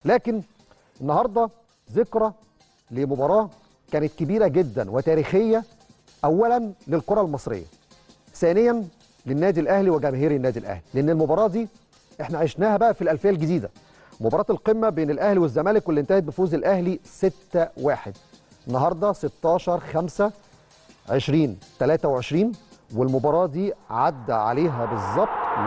لكن النهارده ذكرى لمباراه كانت كبيره جدا وتاريخيه اولا للكره المصريه ثانيا للنادي الاهلي وجماهير النادي الاهلي لان المباراه دي احنا عشناها بقى في الالفيه الجديده مباراه القمه بين الاهلي والزمالك واللي انتهت بفوز الاهلي 6-1 النهارده 16 5 20 23 والمباراه دي عدى عليها بالظبط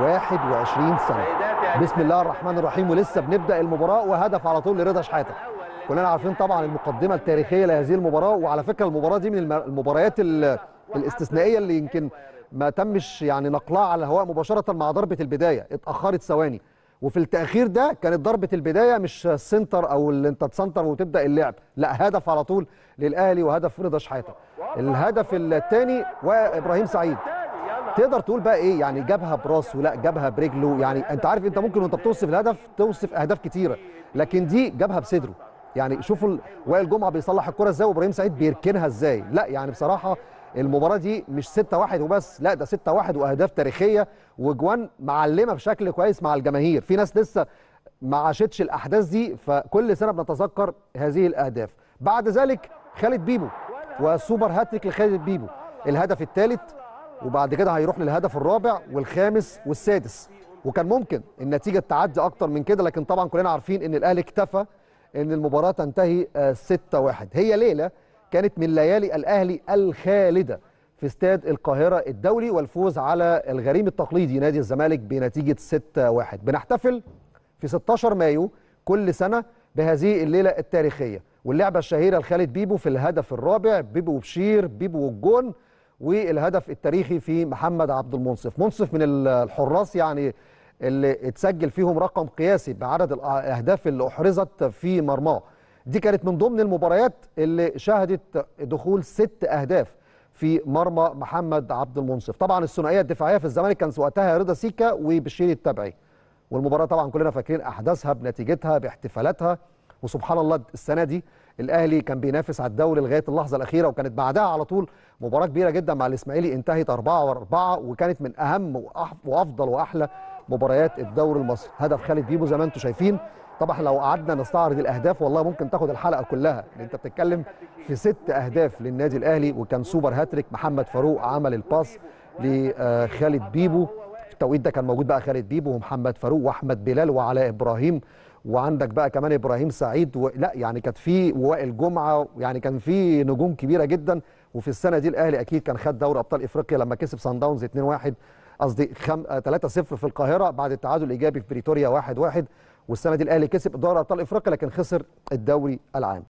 21 سنه بسم الله الرحمن الرحيم ولسه بنبدا المباراه وهدف على طول لرضا شحاته كلنا عارفين طبعا المقدمه التاريخيه لهذه المباراه وعلى فكره المباراه دي من المباريات الاستثنائيه اللي يمكن ما تمش يعني نقلها على الهواء مباشره مع ضربه البدايه اتاخرت ثواني وفي التاخير ده كانت ضربه البدايه مش سنتر او اللي انت تسنتر وتبدا اللعب لا هدف على طول للاهلي وهدف رضا شحاته الهدف الثاني وابراهيم سعيد تقدر تقول بقى ايه يعني جابها براسه لا جابها برجله يعني انت عارف انت ممكن وانت بتوصف الهدف توصف اهداف كتيره لكن دي جابها بصدره يعني شوفوا وائل جمعه بيصلح الكره ازاي وابراهيم سعيد بيركنها ازاي لا يعني بصراحه المباراه دي مش 6 1 وبس لا ده 6 1 واهداف تاريخيه وجوان معلمه بشكل كويس مع الجماهير في ناس لسه ما عاشتش الاحداث دي فكل سنه بنتذكر هذه الاهداف بعد ذلك خالد بيبو وسوبر هاتريك لخالد بيبو الهدف الثالث وبعد كده هيروح للهدف الرابع والخامس والسادس وكان ممكن النتيجه تعدي اكتر من كده لكن طبعا كلنا عارفين ان الاهلي اكتفى ان المباراه تنتهي 6 1 هي ليله كانت من ليالي الاهلي الخالده في استاد القاهره الدولي والفوز على الغريم التقليدي نادي الزمالك بنتيجه 6 1 بنحتفل في 16 مايو كل سنه بهذه الليله التاريخيه واللعبه الشهيره لخالد بيبو في الهدف الرابع بيبو وبشير بيبو والجون والهدف التاريخي في محمد عبد المنصف منصف من الحراس يعني اللي اتسجل فيهم رقم قياسي بعدد الاهداف اللي احرزت في مرماه دي كانت من ضمن المباريات اللي شهدت دخول ست اهداف في مرمى محمد عبد المنصف طبعا الثنائيه الدفاعيه في الزمالك كان وقتها رضا سيكا وبشير التبعي والمباراه طبعا كلنا فاكرين احداثها بنتيجتها باحتفالاتها وسبحان الله السنه دي الاهلي كان بينافس على الدوري لغايه اللحظه الاخيره وكانت بعدها على طول مباراه كبيره جدا مع الاسماعيلي انتهت 4 و4 وكانت من اهم وافضل واحلى مباريات الدوري المصري هدف خالد بيبو زي ما انتم شايفين طبعا لو قعدنا نستعرض الاهداف والله ممكن تاخد الحلقه كلها لان انت بتتكلم في ست اهداف للنادي الاهلي وكان سوبر هاتريك محمد فاروق عمل الباس لخالد بيبو في التوقيت ده كان موجود بقى خالد بيبو ومحمد فاروق واحمد بلال وعلاء ابراهيم وعندك بقى كمان ابراهيم سعيد و... لا يعني كانت في وائل جمعه يعني كان في نجوم كبيره جدا وفي السنه دي الاهلي اكيد كان خد دوري ابطال افريقيا لما كسب سان داونز 2-1 قصدي خم... 3-0 في القاهره بعد التعادل الايجابي في بريتوريا 1-1 والسنه دي الاهلي كسب دوري ابطال افريقيا لكن خسر الدوري العام